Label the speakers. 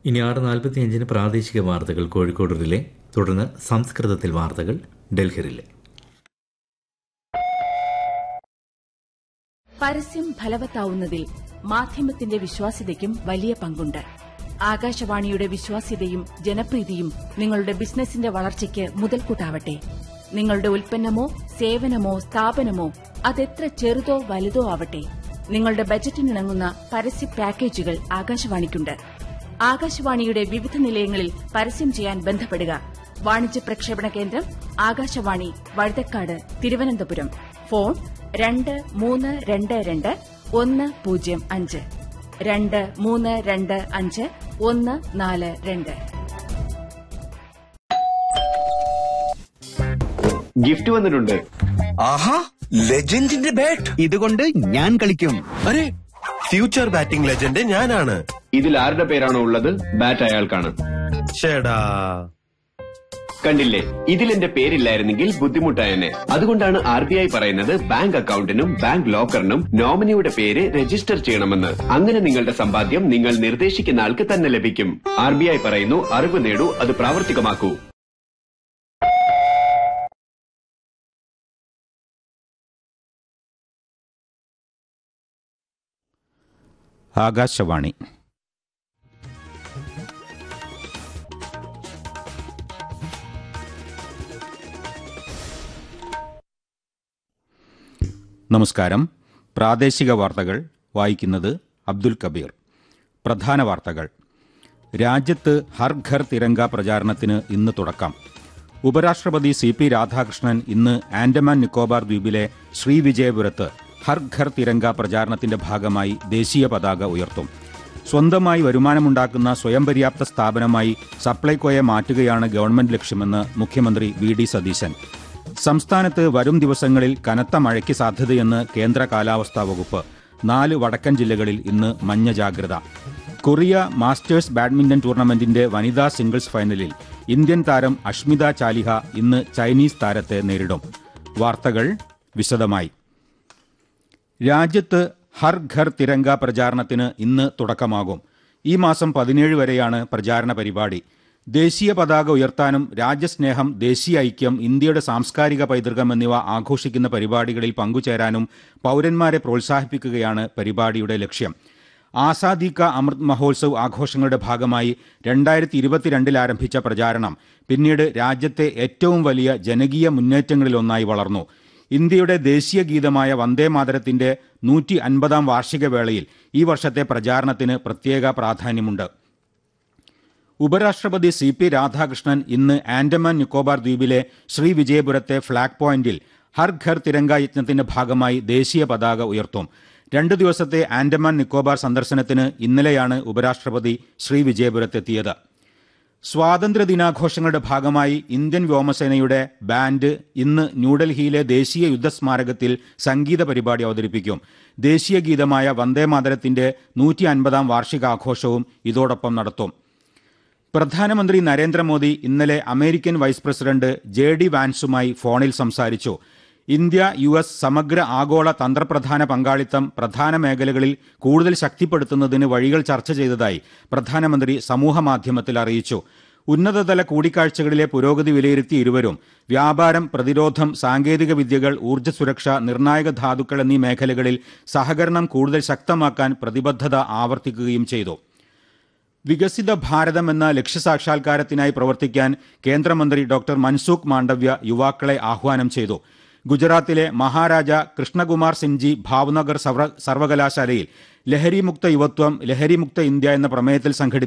Speaker 1: ഇനി ആറ് നാൽപ്പത്തിയഞ്ചിന് പ്രാദേശിക വാർത്തകൾ കോഴിക്കോട് റിലേ തുടർന്ന് സംസ്കൃതത്തിൽ വാർത്തകൾ ഡൽഹി റിലേ
Speaker 2: പരസ്യം ഫലവത്താവുന്നതിൽ മാധ്യമത്തിന്റെ വിശ്വാസ്യതയ്ക്കും വലിയ പങ്കുണ്ട് ആകാശവാണിയുടെ വിശ്വാസ്യതയും ജനപ്രീതിയും നിങ്ങളുടെ ബിസിനസിന്റെ വളർച്ചയ്ക്ക് മുതൽക്കൂട്ടാവട്ടെ നിങ്ങളുടെ ഉൽപ്പന്നമോ സേവനമോ സ്ഥാപനമോ അതെത്ര ചെറുതോ വലുതോ ആവട്ടെ നിങ്ങളുടെ ബജറ്റിനിണങ്ങുന്ന പരസ്യ പാക്കേജുകൾ ആകാശവാണിക്കുണ്ട് ആകാശവാണിയുടെ വിവിധ നിലയങ്ങളിൽ പരസ്യം ചെയ്യാൻ ബന്ധപ്പെടുക വാണിജ്യ പ്രക്ഷേപണ കേന്ദ്രം ആകാശവാണി വഴുതക്കാട് തിരുവനന്തപുരം ഫോൺ രണ്ട് മൂന്ന് രണ്ട് രണ്ട് ഒന്ന് പൂജ്യം അഞ്ച് രണ്ട് മൂന്ന് രണ്ട് അഞ്ച് ഒന്ന് നാല് രണ്ട്
Speaker 3: ഗിഫ്റ്റ് വന്നിട്ടുണ്ട്
Speaker 4: ആഹാ ലെജൻഡിന്റെ ബാറ്റ്
Speaker 5: ഇതുകൊണ്ട് ഞാൻ കളിക്കും
Speaker 4: അരെ ഫ്യൂച്ചർ ബാറ്റിംഗ് ലെജൻഡ് ഞാനാണ്
Speaker 3: ഇതിൽ ആരുടെ പേരാണോ ഉള്ളത് ബാറ്റ് അയാൾക്കാണ്
Speaker 4: ഷേടാ
Speaker 3: കണ്ടില്ലേ ഇതിൽ എന്റെ പേരില്ലായിരുന്നെങ്കിൽ ബുദ്ധിമുട്ടായെന്നെ അതുകൊണ്ടാണ് ആർ ബി ഐ പറയുന്നത് ബാങ്ക് അക്കൌണ്ടിനും ബാങ്ക് ലോക്കറിനും നോമിനിയുടെ പേര് രജിസ്റ്റർ ചെയ്യണമെന്ന് അങ്ങനെ നിങ്ങളുടെ സമ്പാദ്യം നിങ്ങൾ നിർദ്ദേശിക്കുന്ന ആൾക്ക് തന്നെ ലഭിക്കും ആർ ബി ഐ പറയുന്നു അറിവ് നേടൂ അത് പ്രാവർത്തികമാക്കൂ
Speaker 6: ആകാശവാണി നമസ്കാരം പ്രാദേശിക വാർത്തകൾ വായിക്കുന്നത് അബ്ദുൽ കബീർ പ്രധാന വാർത്തകൾ രാജ്യത്ത് ഹർ ഘർ തിരങ്ക പ്രചാരണത്തിന് ഇന്ന് തുടക്കം ഉപരാഷ്ട്രപതി സി പി രാധാകൃഷ്ണൻ ഇന്ന് ആൻഡമാൻ നിക്കോബാർ ദ്വീപിലെ ശ്രീവിജയപുരത്ത് ഹർ ഘർ തിരങ്ക പ്രചാരണത്തിന്റെ ഭാഗമായി ദേശീയ പതാക ഉയർത്തും സ്വന്തമായി വരുമാനമുണ്ടാക്കുന്ന സ്വയം പര്യാപ്ത സ്ഥാപനമായി സപ്ലൈകോയെ മാറ്റുകയാണ് ഗവൺമെന്റ് ലക്ഷ്യമെന്ന് മുഖ്യമന്ത്രി വി ഡി സതീശൻ സംസ്ഥാനത്ത് വരും ദിവസങ്ങളിൽ കനത്ത മഴയ്ക്ക് സാധ്യതയെന്ന് കേന്ദ്ര കാലാവസ്ഥാ വകുപ്പ് നാല് വടക്കൻ ജില്ലകളിൽ ഇന്ന് മഞ്ഞ ജാഗ്രത കൊറിയ മാസ്റ്റേഴ്സ് ബാഡ്മിന്റൺ ടൂർണമെന്റിന്റെ വനിതാ സിംഗിൾസ് ഫൈനലിൽ ഇന്ത്യൻ താരം അഷ്മിത ചാലിഹ ഇന്ന് ചൈനീസ് താരത്തെ നേരിടും വാർത്തകൾ വിശദമായി രാജ്യത്ത് ഹർ ഘർ തിരങ്ക പ്രചാരണത്തിന് ഇന്ന് തുടക്കമാകും ഈ മാസം പതിനേഴ് വരെയാണ് പ്രചാരണ പരിപാടി ദേശീയ പതാക ഉയർത്താനും രാജ്യസ്നേഹം ദേശീയ ഐക്യം ഇന്ത്യയുടെ സാംസ്കാരിക പൈതൃകം എന്നിവ ആഘോഷിക്കുന്ന പരിപാടികളിൽ പങ്കുചേരാനും പൗരന്മാരെ പ്രോത്സാഹിപ്പിക്കുകയാണ് പരിപാടിയുടെ ലക്ഷ്യം ആസാദി കാ അമൃത് മഹോത്സവ് ആഘോഷങ്ങളുടെ ഭാഗമായി രണ്ടായിരത്തി ഇരുപത്തിരണ്ടിൽ ആരംഭിച്ച പ്രചാരണം പിന്നീട് രാജ്യത്തെ ഏറ്റവും വലിയ ജനകീയ മുന്നേറ്റങ്ങളിലൊന്നായി വളർന്നു ഇന്ത്യയുടെ ദേശീയ ഗീതമായ വന്ദേമാതരത്തിന്റെ നൂറ്റി അൻപതാം വാർഷിക വേളയിൽ ഈ വർഷത്തെ പ്രചാരണത്തിന് പ്രത്യേക പ്രാധാന്യമുണ്ട് ഉപരാഷ്ട്രപതി സി പി രാധാകൃഷ്ണൻ ഇന്ന് ആൻഡമാൻ നിക്കോബാർ ദ്വീപിലെ ശ്രീവിജയപുരത്തെ ഫ്ളാഗ് പോയിന്റിൽ ഹർ ഘർ തിരങ്ക യജ്ഞത്തിന്റെ ഭാഗമായി ദേശീയ പതാക ഉയർത്തും രണ്ടു ദിവസത്തെ ആൻഡമാൻ നിക്കോബാർ സന്ദർശനത്തിന് ഇന്നലെയാണ് ഉപരാഷ്ട്രപതി ശ്രീവിജയപുരത്തെത്തിയത് സ്വാതന്ത്ര്യ ദിനാഘോഷങ്ങളുടെ ഭാഗമായി ഇന്ത്യൻ വ്യോമസേനയുടെ ബാൻഡ് ഇന്ന് ന്യൂഡൽഹിയിലെ ദേശീയ യുദ്ധസ്മാരകത്തിൽ സംഗീത പരിപാടി അവതരിപ്പിക്കും ദേശീയ ഗീതമായ വന്ദേമാതരത്തിന്റെ നൂറ്റി അൻപതാം വാർഷികാഘോഷവും ഇതോടൊപ്പം നടത്തും പ്രധാനമന്ത്രി നരേന്ദ്രമോദി ഇന്നലെ American vice president J D വാൻസുമായി ഫോണിൽ സംസാരിച്ചു ഇന്ത്യ യു എസ് സമഗ്ര ആഗോള തന്ത്രപ്രധാന പങ്കാളിത്തം പ്രധാന മേഖലകളിൽ കൂടുതൽ ശക്തിപ്പെടുത്തുന്നതിന് വഴികൾ ചർച്ച ചെയ്തതായി പ്രധാനമന്ത്രി സമൂഹമാധ്യമത്തിൽ അറിയിച്ചു ഉന്നതതല കൂടിക്കാഴ്ചകളിലെ പുരോഗതി വിലയിരുത്തി ഇരുവരും വ്യാപാരം പ്രതിരോധം സാങ്കേതിക വിദ്യകൾ ഊർജ്ജ സുരക്ഷ നിർണായക ധാതുക്കൾ എന്നീ മേഖലകളിൽ സഹകരണം കൂടുതൽ ശക്തമാക്കാൻ പ്രതിബദ്ധത ആവർത്തിക്കുകയും ചെയ്തു വികസിത ഭാരതം എന്ന ലക്ഷ്യസാക്ഷാത്കാരത്തിനായി പ്രവർത്തിക്കാൻ കേന്ദ്രമന്ത്രി ഡോക്ടർ മൻസൂഖ് മാണ്ഡവ്യ യുവാക്കളെ ആഹ്വാനം ചെയ്തു ഗുജറാത്തിലെ മഹാരാജ കൃഷ്ണകുമാർ സിംഗ്ജി ഭാവ്നഗർ സർവ സർവകലാശാലയിൽ ലഹരിമുക്ത യുവത്വം ലഹരിമുക്ത ഇന്ത്യ എന്ന പ്രമേയത്തിൽ സംഘടിപ്പിച്ച